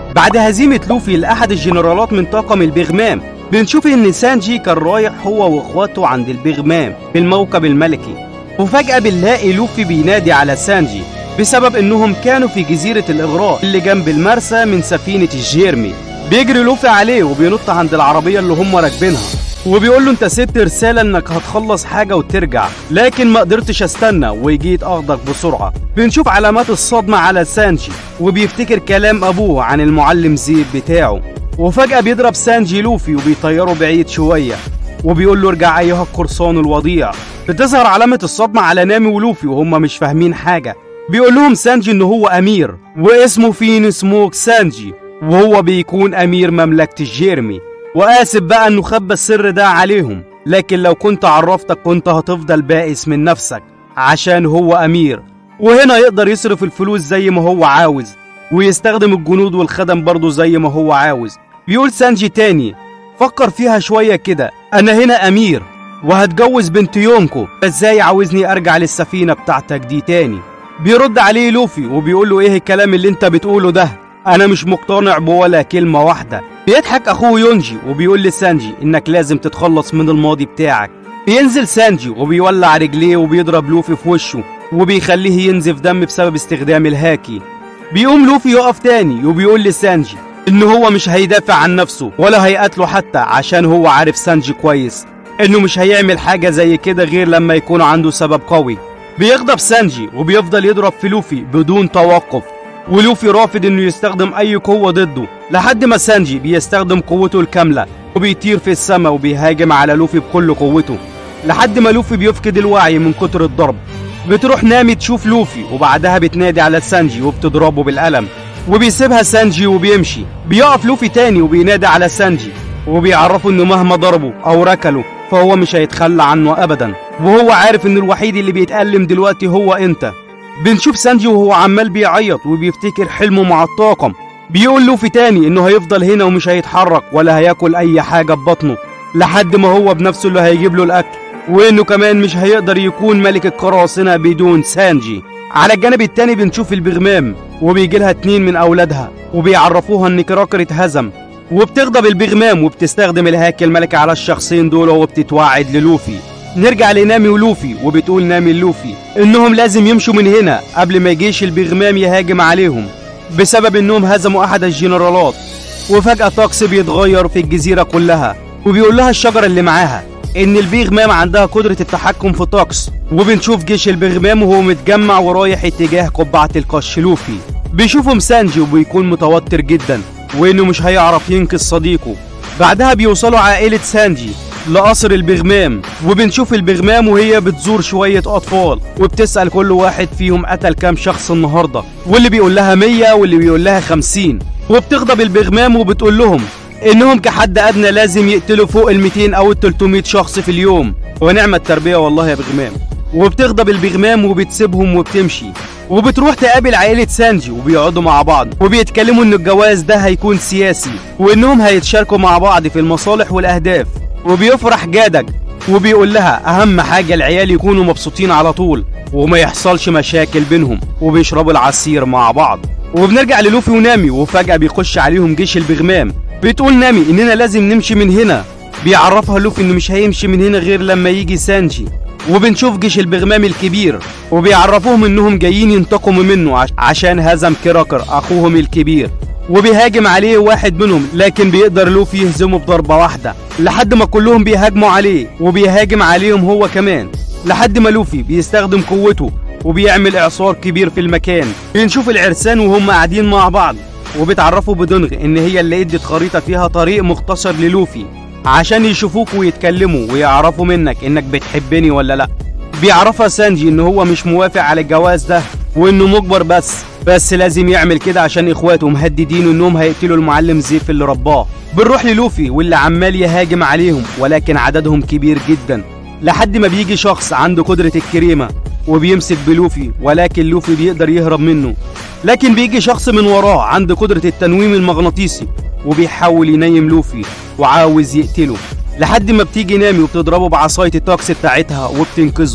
بعد هزيمة لوفي لأحد الجنرالات من طاقم البغمام بنشوف إن سانجي كان رايح هو وإخواته عند البغمام في الموكب الملكي وفجأة بنلاقي لوفي بينادي على سانجي بسبب إنهم كانوا في جزيرة الإغراء اللي جنب المرسى من سفينة الجيرمي بيجري لوفي عليه وبينط عند العربية اللي هم راكبينها وبيقول له انت سبت رسالة انك هتخلص حاجة وترجع لكن ما قدرتش استنى وجيت اخدك بسرعة بنشوف علامات الصدمة على سانجي وبيفتكر كلام ابوه عن المعلم زيب بتاعه وفجأة بيضرب سانجي لوفي وبيطيره بعيد شوية وبيقول له ارجع ايها القرصان الوضيع بتظهر علامة الصدمة على نامي ولوفي وهم مش فاهمين حاجة بيقول لهم سانجي ان هو امير واسمه فين سموك سانجي وهو بيكون امير مملكة الجيرمي واسف بقى انه خبى السر ده عليهم لكن لو كنت عرفتك كنت هتفضل بائس من نفسك عشان هو امير وهنا يقدر يصرف الفلوس زي ما هو عاوز ويستخدم الجنود والخدم برضه زي ما هو عاوز بيقول سانجي تاني فكر فيها شوية كده انا هنا امير وهتجوز بنت يونكو ازاي عاوزني ارجع للسفينة بتاعتك دي تاني بيرد عليه لوفي وبيقول له ايه الكلام اللي انت بتقوله ده انا مش مقتنع بولا كلمة واحدة بيضحك اخوه يونجي وبيقول لسانجي انك لازم تتخلص من الماضي بتاعك بينزل سانجي وبيولع رجليه وبيضرب لوفي في وشه وبيخليه ينزف دم بسبب استخدام الهاكي بيقوم لوفي يقف تاني وبيقول لسانجي ان هو مش هيدافع عن نفسه ولا هيقتله حتى عشان هو عارف سانجي كويس انه مش هيعمل حاجة زي كده غير لما يكون عنده سبب قوي بيغضب سانجي وبيفضل يضرب في لوفي بدون توقف ولوفي رافض انه يستخدم اي قوة ضده لحد ما سانجي بيستخدم قوته الكاملة وبيطير في السماء وبيهاجم على لوفي بكل قوته لحد ما لوفي بيفقد الوعي من كتر الضرب بتروح نامي تشوف لوفي وبعدها بتنادي على سانجي وبتضربه بالقلم وبيسيبها سانجي وبيمشي بيقف لوفي تاني وبينادي على سانجي وبيعرفه انه مهما ضربه او ركله فهو مش هيتخلى عنه ابدا وهو عارف ان الوحيد اللي بيتألم دلوقتي هو انت بنشوف سانجي وهو عمال بيعيط وبيفتكر حلمه مع الطاقم بيقول لوفي تاني انه هيفضل هنا ومش هيتحرك ولا هياكل اي حاجة ببطنه لحد ما هو بنفسه اللي هيجيب له الاكل وانه كمان مش هيقدر يكون ملك القراصنة بدون سانجي على الجانب التاني بنشوف البغمام وبيجي لها اتنين من اولادها وبيعرفوها ان كراكر اتهزم وبتغضب البغمام وبتستخدم الهاك الملكي على الشخصين دول وبتتوعد للوفي نرجع لنامي ولوفي وبتقول نامي لوفي انهم لازم يمشوا من هنا قبل ما جيش البغمام يهاجم عليهم بسبب انهم هزموا احد الجنرالات وفجأة طقس بيتغير في الجزيرة كلها وبيقول لها الشجرة اللي معاها ان البغمام عندها قدرة التحكم في طقس وبنشوف جيش البغمام وهو متجمع ورايح اتجاه قبعة القش لوفي بيشوفهم سانجي وبيكون متوتر جدا وانه مش هيعرف ينقذ صديقه بعدها بيوصلوا عائلة سانجي لقصر البغمام وبنشوف البغمام وهي بتزور شوية أطفال وبتسأل كل واحد فيهم قتل كام شخص النهاردة واللي بيقول لها 100 واللي بيقول لها 50 وبتغضب البغمام وبتقول لهم إنهم كحد أدنى لازم يقتلوا فوق ال 200 أو ال 300 شخص في اليوم ونعمة التربية والله يا بغمام وبتغضب البغمام وبتسيبهم وبتمشي وبتروح تقابل عائلة سانجي وبيقعدوا مع بعض وبيتكلموا ان الجواز ده هيكون سياسي وانهم هيتشاركوا مع بعض في المصالح والاهداف وبيفرح جادج وبيقول لها اهم حاجة العيال يكونوا مبسوطين على طول وما يحصلش مشاكل بينهم وبيشربوا العصير مع بعض وبنرجع للوفي ونامي وفجأة بيخش عليهم جيش البغمام بتقول نامي اننا لازم نمشي من هنا بيعرفها لوفي انه مش هيمشي من هنا غير لما يجي سانجي وبنشوف جيش البغمام الكبير وبيعرفوهم انهم جايين ينتقموا منه عش- عشان هزم كراكر اخوهم الكبير وبيهاجم عليه واحد منهم لكن بيقدر لوفي يهزمه بضربة واحدة لحد ما كلهم بيهاجموا عليه وبيهاجم عليهم هو كمان لحد ما لوفي بيستخدم قوته وبيعمل اعصار كبير في المكان بنشوف العرسان وهم قاعدين مع بعض وبتعرفوا بدونغ ان هي اللي ادت خريطة فيها طريق مختصر للوفي عشان يشوفوك ويتكلموا ويعرفوا منك انك بتحبني ولا لا بيعرفها سانجي ان هو مش موافق على الجواز ده وانه مجبر بس بس لازم يعمل كده عشان اخواته مهددينه انهم هيقتلوا المعلم زيف اللي رباه بنروح للوفي واللي عمال يهاجم عليهم ولكن عددهم كبير جدا لحد ما بيجي شخص عنده قدرة الكريمة وبيمسك بلوفي ولكن لوفي بيقدر يهرب منه لكن بيجي شخص من وراه عنده قدرة التنويم المغناطيسي وبيحاول ينيم لوفي وعاوز يقتله لحد ما بتيجي نامي وبتضربه بعصاية التاكس بتاعتها وبتنقذه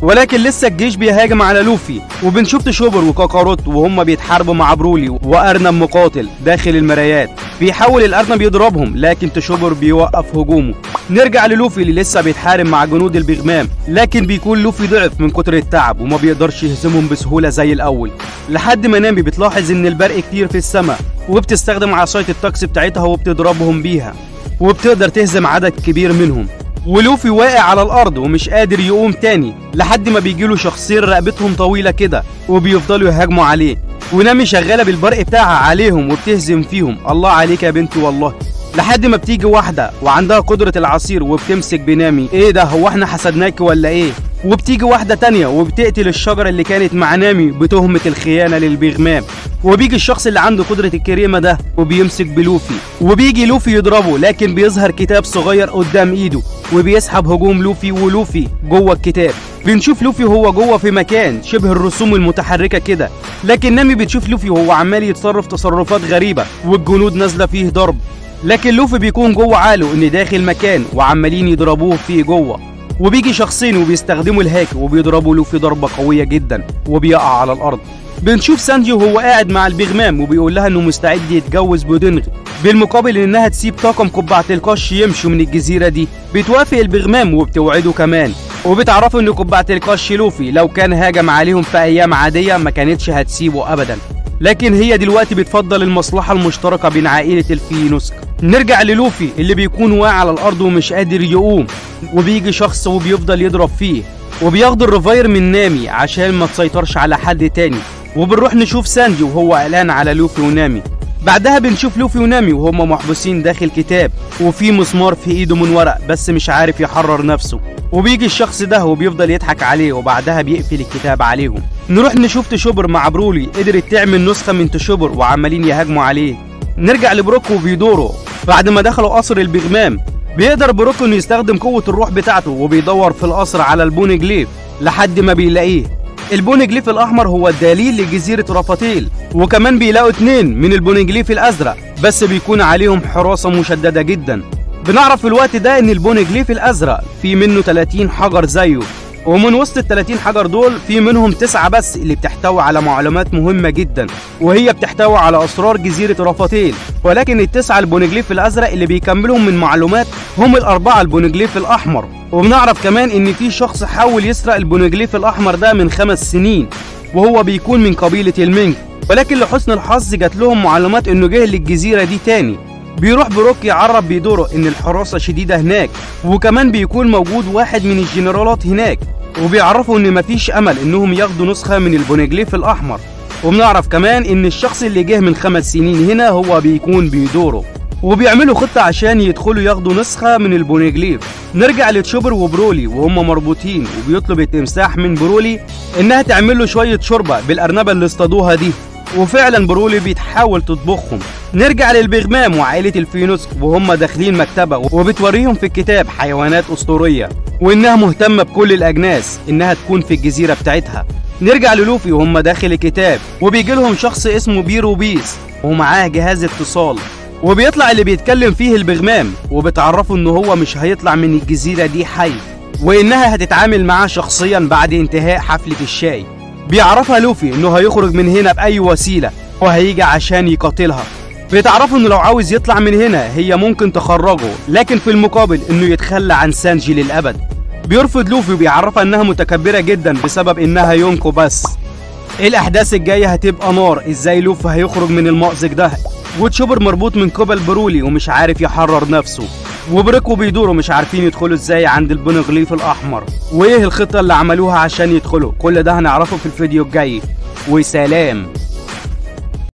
ولكن لسه الجيش بيهاجم على لوفي وبنشوف تشوبر وكاكاروت وهم بيتحاربوا مع برولي وارنب مقاتل داخل المرايات بيحاول الارنب يضربهم لكن تشوبر بيوقف هجومه نرجع للوفي اللي لسه بيتحارب مع جنود البغمام لكن بيكون لوفي ضعف من كتر التعب وما بيقدرش يهزمهم بسهوله زي الاول لحد ما نامي بتلاحظ ان البرق كتير في السماء وبتستخدم عصايه الطقس بتاعتها وبتضربهم بيها وبتقدر تهزم عدد كبير منهم ولوفي واقع على الارض ومش قادر يقوم تاني لحد ما بيجيله شخصين رقبتهم طويله كده وبيفضلوا يهاجموا عليه ونامي شغاله بالبرق بتاعها عليهم وبتهزم فيهم الله عليك يا بنتي والله لحد ما بتيجي واحدة وعندها قدرة العصير وبتمسك بنامي ايه ده هو احنا حسدناك ولا ايه وبتيجي واحدة تانية وبتقتل الشجرة اللي كانت مع نامي بتهمة الخيانة للبغمام وبيجي الشخص اللي عنده قدرة الكريمة ده وبيمسك بلوفي وبيجي لوفي يضربه لكن بيظهر كتاب صغير قدام ايده وبيسحب هجوم لوفي ولوفي جوه الكتاب بنشوف لوفي وهو جوه في مكان شبه الرسوم المتحركة كده لكن نامي بتشوف لوفي وهو عمال يتصرف تصرفات غريبة والجنود نازلة فيه ضرب لكن لوفي بيكون جوه عقله ان داخل مكان وعمالين يضربوه فيه جوه وبيجي شخصين وبيستخدموا الهاك وبيضربوا لوفي ضربه قويه جدا وبيقع على الارض بنشوف سانجي وهو قاعد مع البغمام وبيقول لها انه مستعد يتجوز بودنغ بالمقابل انها تسيب طاقم قبعه القش يمشوا من الجزيره دي بتوافق البغمام وبتوعده كمان وبتعرفوا ان قبعه القش لوفي لو كان هاجم عليهم في ايام عاديه ما كانتش هتسيبه ابدا لكن هي دلوقتي بتفضل المصلحة المشتركة بين عائلة الفينوسك نرجع للوفي اللي بيكون واقع على الأرض ومش قادر يقوم وبيجي شخص وبيفضل يضرب فيه وبياخد الرفاير من نامي عشان ما تسيطرش على حد تاني وبنروح نشوف سانجي وهو قلقان على لوفي ونامي بعدها بنشوف لوفي ونامي وهم محبوسين داخل كتاب وفي مسمار في ايده من ورق بس مش عارف يحرر نفسه وبيجي الشخص ده وبيفضل يضحك عليه وبعدها بيقفل الكتاب عليهم نروح نشوف تشوبر مع برولي قدرت تعمل نسخة من تشوبر وعمالين يهاجموا عليه نرجع لبروكو وبيدورو بعد ما دخلوا قصر البغمام بيقدر بروكو انه يستخدم قوة الروح بتاعته وبيدور في القصر على البونجليف لحد ما بيلاقيه البونجليف الاحمر هو الدليل لجزيرة رافاتيل وكمان بيلاقوا اتنين من البونجليف الازرق بس بيكون عليهم حراسة مشددة جدا بنعرف في الوقت ده ان البونجليف الازرق في منه 30 حجر زيه ومن وسط ال 30 حجر دول في منهم تسعة بس اللي بتحتوي على معلومات مهمة جدا وهي بتحتوي على أسرار جزيرة رافاتيل ولكن التسعة البونجليف الأزرق اللي بيكملهم من معلومات هم الأربعة البونجليف الأحمر وبنعرف كمان إن في شخص حاول يسرق البونجليف الأحمر ده من خمس سنين وهو بيكون من قبيلة المينج ولكن لحسن الحظ جات لهم معلومات إنه جه للجزيرة دي تاني بيروح بروك يعرف بيدوره ان الحراسه شديده هناك وكمان بيكون موجود واحد من الجنرالات هناك وبيعرفوا ان مفيش امل انهم ياخدوا نسخه من البونجليف الاحمر وبنعرف كمان ان الشخص اللي جه من خمس سنين هنا هو بيكون بيدوره وبيعملوا خطة عشان يدخلوا ياخدوا نسخة من البونجليف نرجع لتشوبر وبرولي وهم مربوطين وبيطلب التمساح من برولي انها تعمل له شوية شوربة بالارنبة اللي اصطادوها دي وفعلا برولي بتحاول تطبخهم نرجع للبغمام وعائلة الفينوس وهم داخلين مكتبة وبتوريهم في الكتاب حيوانات أسطورية وإنها مهتمة بكل الأجناس إنها تكون في الجزيرة بتاعتها نرجع للوفي وهم داخل الكتاب وبيجي لهم شخص اسمه بيرو بيس ومعاه جهاز اتصال وبيطلع اللي بيتكلم فيه البغمام وبتعرفه إن هو مش هيطلع من الجزيرة دي حي وإنها هتتعامل معاه شخصيا بعد انتهاء حفلة الشاي بيعرفها لوفي انه هيخرج من هنا باي وسيله وهيجي عشان يقاتلها بتعرفوا انه لو عاوز يطلع من هنا هي ممكن تخرجه لكن في المقابل انه يتخلى عن سانجي للابد بيرفض لوفي وبيعرفها انها متكبره جدا بسبب انها يونكو بس الاحداث الجايه هتبقى نار ازاي لوفي هيخرج من المأزق ده وتشوبر مربوط من قبل برولي ومش عارف يحرر نفسه وبريك وبيدوروا مش عارفين يدخلوا ازاي عند البنغليف الاحمر وايه الخطه اللي عملوها عشان يدخلوا كل ده هنعرفه في الفيديو الجاي وسلام